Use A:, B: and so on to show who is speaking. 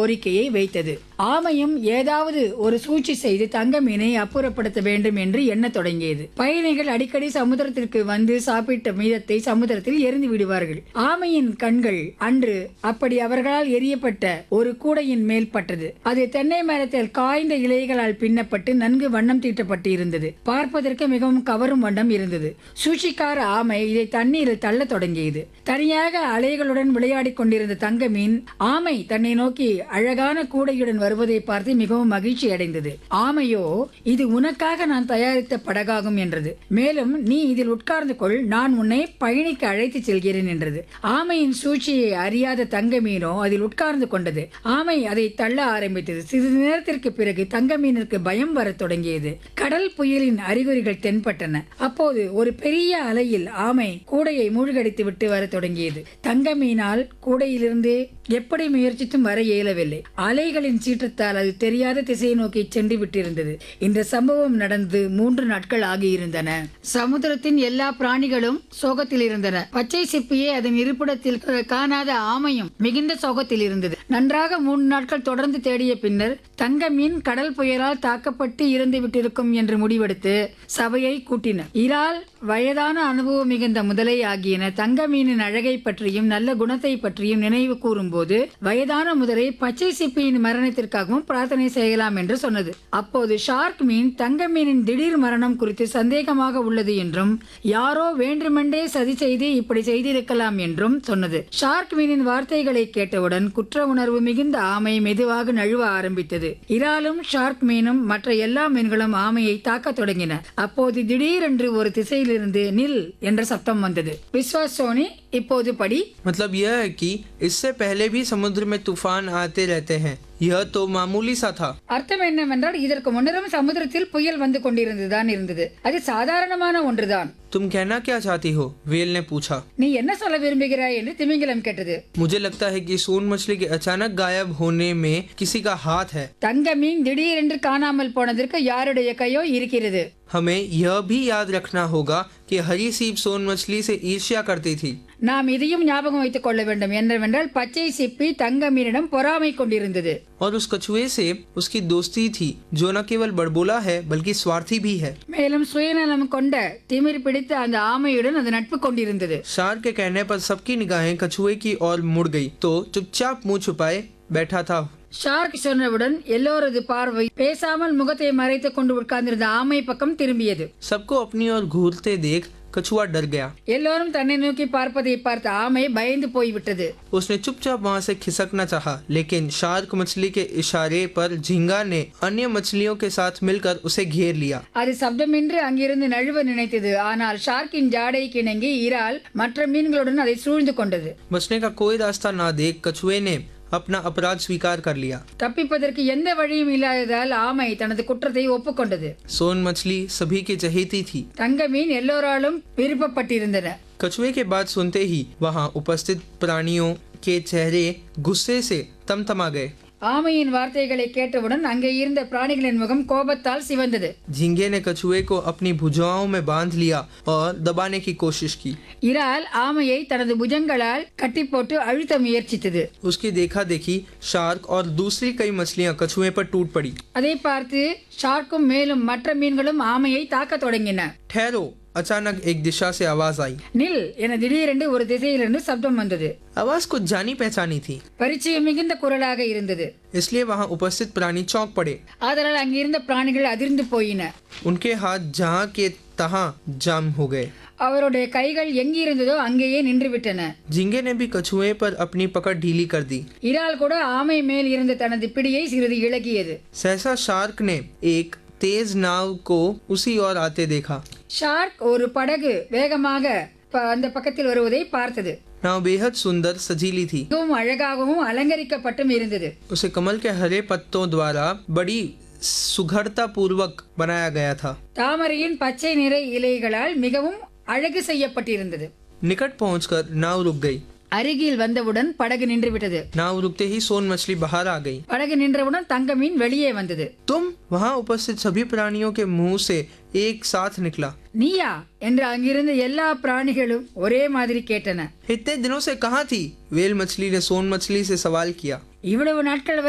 A: கோரிக்கையை வைத்தது ஆமையும் ஏதாவது ஒரு சூழ்ச்சி செய்து தங்க மீனை அப்புறப்படுத்த வேண்டும் என்று எண்ணத் தொடங்கியது பயணிகள் அடிக்கடி சமுத்திரத்திற்கு வந்து சாப்பிட்ட மீதத்தை சமுத்திரத்தில் எரிந்து விடுவார்கள் ஆமையின் கண்கள் அன்று அப்படி அவர்களால் எரியப்பட்ட ஒரு கூடையின் மேல் பட்டது அது தென்னை மரத்தில் காய்ந்த இலைகளால் பின்னப்பட்டு நன்கு வண்ணம் தீட்டப்பட்டு இருந்தது பார்ப்பதற்கு மிகவும் கவரும் வண்ணம் இருந்தது சூழ்ச்சிக்கார ஆமை இதை தண்ணீரில் தள்ளத் தொடங்கியது தனியாக அலைகளுடன் விளையாடிக் கொண்டிருந்த தங்க மீன் ஆமை தன்னை நோக்கி அழகான கூடையுடன் வருவதை பார்த்து மிகவும் மகிழ்ச்சி அடைந்தது ஆமையோ இது உனக்காக நான் தயாரித்த படகாகும் என்றது மேலும் நீ இதில் உட்கார்ந்து கொள் நான் உன்னை பயணிக்க அழைத்துச் செல்கிறேன் என்றது ஆமையின் சூழ்ச்சியை அறியாத தங்க மீனோ அதில் உட்கார்ந்து கொண்டது ஆமை அதை தள்ள ஆரம்பித்தது சிறிது நேரத்திற்கு பிறகு தங்க மீனிற்கு பயம் வரத் தொடங்கியது கடல் புயலின் அறிகுறிகள் தென்பட்டன அப்போது ஒரு பெரிய அலையில் ஆமை கூடையை மூழ்கடித்து விட்டு வரத் தொடங்கியது தங்க மீனால் கூடையிலிருந்து எப்படி முயற்சித்தும் வர இயலவில்லை அலைகளின் சீற்றத்தால் அது தெரியாத திசையை நோக்கி சென்று விட்டிருந்தது இந்த சம்பவம் நடந்து மூன்று நாட்கள் ஆகியிருந்தன சமுத்திரத்தின் எல்லா பிராணிகளும் சோகத்தில் இருந்தன பச்சை சிப்பியை அதன் இருப்பிடத்தில் காணாத ஆமையும் மிகுந்த சோகத்தில் இருந்தது நன்றாக மூன்று நாட்கள் தொடர்ந்து தேடிய பின்னர் தங்க மீன் கடல் புயலால் தாக்கப்பட்டு இறந்து விட்டிருக்கும் என்று முடிவெடுத்து சபையை கூட்டின இறால் வயதான அனுபவம் மிகுந்த முதலை ஆகியன தங்க மீனின் அழகை பற்றியும் நல்ல குணத்தை பற்றியும் நினைவு கூறும்போது வயதான முதலை பச்சை சிப்பியின் மரணத்திற்காகவும் பிரார்த்தனை செய்யலாம் என்று சொன்னது அப்போது ஷார்க் மீன் தங்க மீனின் திடீர் மரணம் குறித்து சந்தேகமாக உள்ளது என்றும் யாரோ வேண்டுமென்றே சதி செய்து இப்படி செய்திருக்கலாம் என்றும் சொன்னது ஷார்க் மீனின் வார்த்தைகளை கேட்டவுடன் குற்ற உணர்வு மிகுந்த ஆமை மெதுவாக நழுவ ஆரம்பித்தது இறாலும் ஷார்க் மீனும் மற்ற எல்லா மீன்களும் ஆமையை தாக்கத் தொடங்கின அப்போது திடீரென்று ஒரு திசையிலிருந்து நில் என்ற சத்தம் வந்தது விஸ்வாஸ் சோனி இப்போது படி
B: मतलब यह है कि इससे पहले भी समुद्र में तूफान आते रहते हैं यह तो मामूली सा था
A: அர்த்தம் என்னவென்றால் இதற்கு முன்னரும் சமுத்திரத்தில் புயல் வந்து கொண்டிருந்துதான் இருந்தது அது சாதாரணமான ஒன்றுதான்
B: तुम कहना क्या चाहती हो वेल ने पूछा
A: நீ என்ன சொல்ல விரும்புகிறாய் என்று திமிங்கிலம் கேட்டது
B: मुझे लगता है कि सोन मछली के अचानक गायब होने में किसी का हाथ है
A: தங்க மீன் திடீரென்று காணாமல் போனதற்கு யாருடைய கையோ இருக்கிறது
B: हमें यह भी याद रखना होगा कि हरी सीप सोन मछली से ईर्ष्या करती थी
A: நாம் இதையும் ஞாபகம் வைத்துக் கொள்ள வேண்டும் என்னவென்றால் பச்சை சிப்பி தங்க மீனிடம் பொறாமை கொண்டிருந்தது
B: और उस कछुए से उसकी दोस्ती थी जो न केवल बड़बोला है बल्कि स्वार्थी भी है
A: மேலும் சுயநலம் கொண்ட திமிர் பிடித்த அந்த ஆமையுடன் அது நட்பு கொண்டிருந்தது
B: शार के कहने पर सबकी निगाहें कछुए की ओर मुड़ गई तो चुपचाप मुंह छुपाए बैठा था
A: ஷார்க் சொன்னவுடன் எல்லோரது பார்வை பேசாமல் முகத்தை மறைத்துக் கொண்டு உட்கார்ந்திருந்த ஆமை பக்கம் திரும்பியது
B: सबको अपनी ओर घूरते देख कछुआ डर गया
A: எல்லோரும் தன்னை நோக்கி பார்ப்பதை பார்த்த ஆமை பயந்து போய்விட்டது
B: उसने चुपचाप वहां से खिसकना चाहा लेकिन शार्क मछली के इशारे पर झींगा ने अन्य मछलियों के साथ मिलकर उसे घेर लिया
A: அது சப்தமின்றி அங்கிருந்து நழுவ நினைத்தது ஆனால் ஷார்க்கின் ஜாடை கிணங்கி இறால் மற்ற மீன்களுடன் அதை சூழ்ந்து கொண்டது
B: बचने का कोई रास्ता ना देख कछुए ने अपना अपराध स्वीकार कर लिया
A: தப்பிப்பதற்கு எந்த வழியும் இல்லாததால் ஆமை தனது குற்றத்தை ஒப்புக்கொண்டது
B: सोन मछली सभी की चहेती थी
A: தங்க மீன் எல்லோராலும் விருப்பப்பட்டிருந்தன
B: कछुए के बात सुनते ही वहां उपस्थित प्राणियों के चेहरे गुस्से से तमतमा गए
A: ஆமையின் வார்த்தைகளை கேட்டவுடன் அங்கே இருந்த பிராணிகளின் முகம் கோபத்தால் சிவந்தது
B: झींगे ने कछुए को अपनी भुजाओं में बांध लिया और दबाने की कोशिश की
A: இறால் ஆமையை தனது புஜங்களால் கட்டி போட்டு அழுத்த முயற்சித்தது
B: उसकी देखा देखी शार्क और दूसरी कई मछलियां कछुए पर टूट पड़ी
A: அதை பார்த்து ஷார்க்கும் மேலும் மற்ற மீன்களும் ஆமையை தாக்கத் தொடங்கின
B: ठहरो अचानक एक दिशा से आवाज आई
A: நில் என திடீரென்று ஒரு திசையிலிருந்து சப்தம் வந்தது
B: आवाज कुछ जानी पहचानी थी
A: பரிச்சயம் மிகுந்த குரலாக இருந்தது
B: इसलिए वहां उपस्थित प्राणी चौंक पड़े
A: ஆதலால் அங்கிருந்த பிராணிகள் அதிர்ந்து போயின
B: उनके हाथ जहां के तहां जाम हो गए
A: அவருடைய கைகள் எங்கிருந்ததோ அங்கேயே நின்றுவிட்டன
B: झींगे ने भी कछुए पर अपनी पकड़ ढीली कर दी
A: இறால் கூட ஆமை மேல் இருந்த தனது பிடியை சிறிது இழகியது
B: सहसा शार्क ने एक तेज नाव को उसी ओर आते देखा
A: ஷார்க் ஒரு படகு வேகமாக ப- அந்த பக்கத்தில் வருவதை பார்த்தது
B: नाव बेहद सुंदर सजीली थी
A: மிகவும் அழகாகவும் அலங்கரிக்கப்பட்டும் இருந்தது
B: उसे कमल के हरे पत्तों द्वारा बड़ी सुघड़ता पूर्वक बनाया गया था
A: தாமரையின் பச்சை நிற இலைகளால் மிகவும் அழகு செய்யப்பட்டிருந்தது
B: निकट पहुंचकर नाव रुक गई
A: அருகில் வந்தவுடன் படகு நின்றுவிட்டது
B: नाव रुकते ही सोन मछली बाहर आ गई
A: படகு நின்றவுடன் தங்க மீன் வெளியே வந்தது
B: तुम वहां उपस्थित सभी प्राणियों के मुंह से एक साथ निकला
A: நீயா என்று அங்கிருந்த எல்லா பிராணிகளும் ஒரே மாதிரி கேட்டன
B: इतने दिनों से कहाँ थी वेल मछली ने सोन मछली से सवाल किया
A: இவ்வளவு நாட்கள்